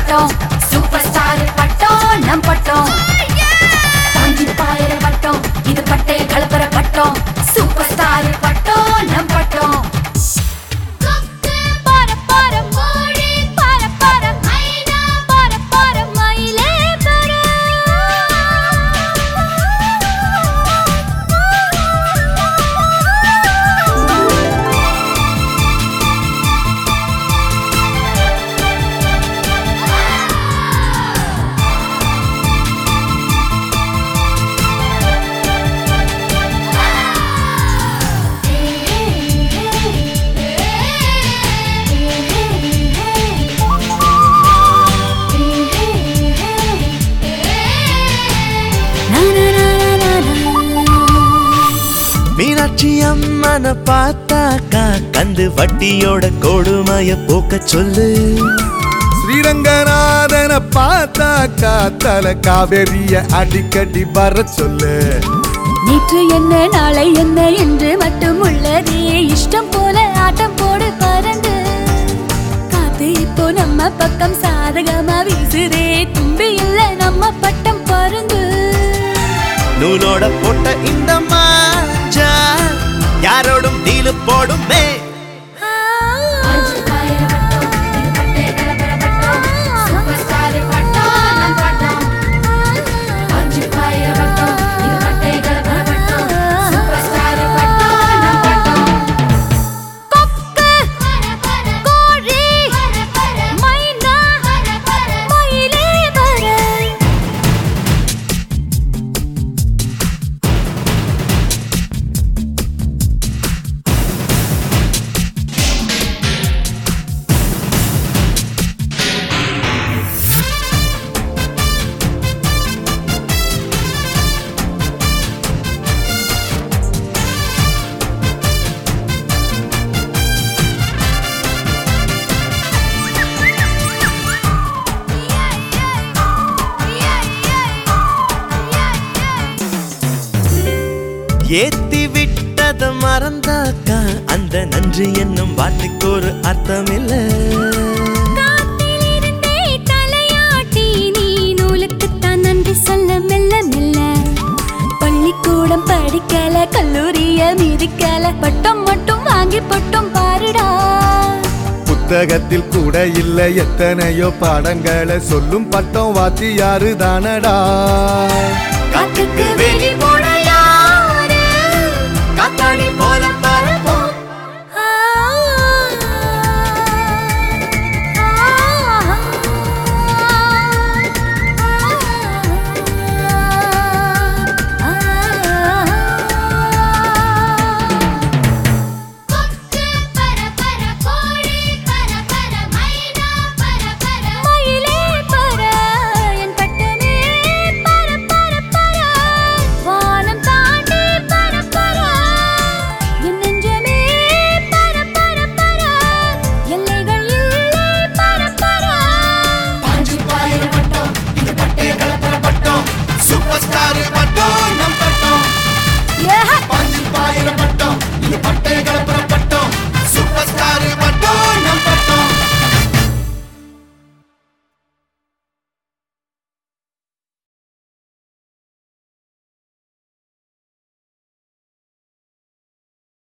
பட்டம் super star பட்டம் நம் பட்டம் தாண்டி பாயிர பட்டம் இது பட்டை கலப்பர பட்டம் சூப்பர் ஸ்டார் பட்டம் நம் பட்டம் பர பர மோடி பர பர மைனா பர பர மயிலே மீனாட்சி அம்மனை பார்த்தாக்கா கந்து வட்டியோட கொடுமைய போக்க சொல்லு ஸ்ரீரங்கநாதனை பார்த்தாக்கா தல காவேரிய அடிக்கடி வர சொல்லு நேற்று என்ன நாளை என்ன என்று மட்டும் உள்ளதே இஷ்டம் போல ஆட்டம் போடு பறந்து காத்து இப்போ நம்ம பக்கம் சாதகமா வீசுதே தும்பி இல்ல நம்ம பட்டம் பருந்து நூலோட போட்ட இந்த மாஞ்சா யாரோடும் டீலு போடுமே அஞ்சு பாயிர பட்டம் இது பட்டை கலப்பர பட்டம் சூப்பர் ஸ்டார் பட்டம் நம் பட்டம் அஞ்சு பாயிர பட்டம் இது பட்டை கலப்பர பட்டம் சூப்பர் ஸ்டார் பட்டம் நம் பட்டம் கொக்கு கோழி மைனா மயிலே வர ஏத்தி விட்டத மறந்தாக்கா அந்த நன்றி என்னும் வார்த்தைக்கு ஒரு அர்த்தம் இல்ல காத்திலிருந்தே தலையாட்டி நீ நூலுக்குத்தான் நன்றி சொல்ல மெல்ல மெல்ல பள்ளிக்கூடம் படிக்கல கல்லூரிய மிதிக்கல பட்டம் மட்டும் வாங்கி பட்டம் பாருடா புத்தகத்தில் கூட இல்ல எத்தனையோ பாடங்களை சொல்லும் பட்டம் வாத்தியாரு தானடா காத்துக்கு வேலி போட